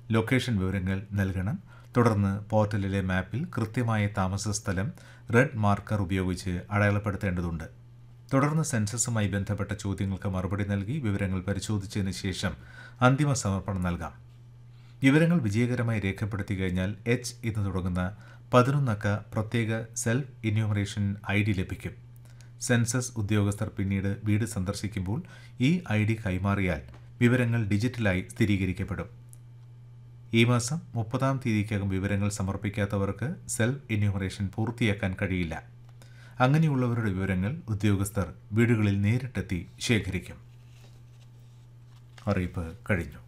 location വിവരങ്ങൾ നൽകണം തുടർന്ന് പോർട്ടലിലെ മാപ്പിൽ കൃത്യമായ താമസ സ്ഥലം റെഡ് മാർക്കർ ഉപയോഗിച്ച് അടയാളപ്പെടുത്തേണ്ടതുണ്ട് തുടർന്ന് സെൻസസുമായി ബന്ധപ്പെട്ട ചോദ്യങ്ങൾക്ക് മറുപടി നൽകി വിവരങ്ങൾ പരിശോധിച്ചതിന് ശേഷം അന്തിമ സമർപ്പണം നൽകാം വിവരങ്ങൾ വിജയകരമായി രേഖപ്പെടുത്തി കഴിഞ്ഞാൽ എച്ച് എന്ന് തുടങ്ങുന്ന പതിനൊന്നക്ക പ്രത്യേക സെൽഫ് ഇന്യൂമറേഷൻ ഐ ഡി ലഭിക്കും സെൻസസ് ഉദ്യോഗസ്ഥർ പിന്നീട് വീട് സന്ദർശിക്കുമ്പോൾ ഈ ഐ ഡി കൈമാറിയാൽ വിവരങ്ങൾ ഡിജിറ്റലായി സ്ഥിരീകരിക്കപ്പെടും ഈ മാസം മുപ്പതാം തീയതിക്കകം വിവരങ്ങൾ സമർപ്പിക്കാത്തവർക്ക് സെൽഫ് എന്യൂമറേഷൻ പൂർത്തിയാക്കാൻ കഴിയില്ല അങ്ങനെയുള്ളവരുടെ വിവരങ്ങൾ ഉദ്യോഗസ്ഥർ വീടുകളിൽ നേരിട്ടെത്തി ശേഖരിക്കും അറിയിപ്പ് കഴിഞ്ഞു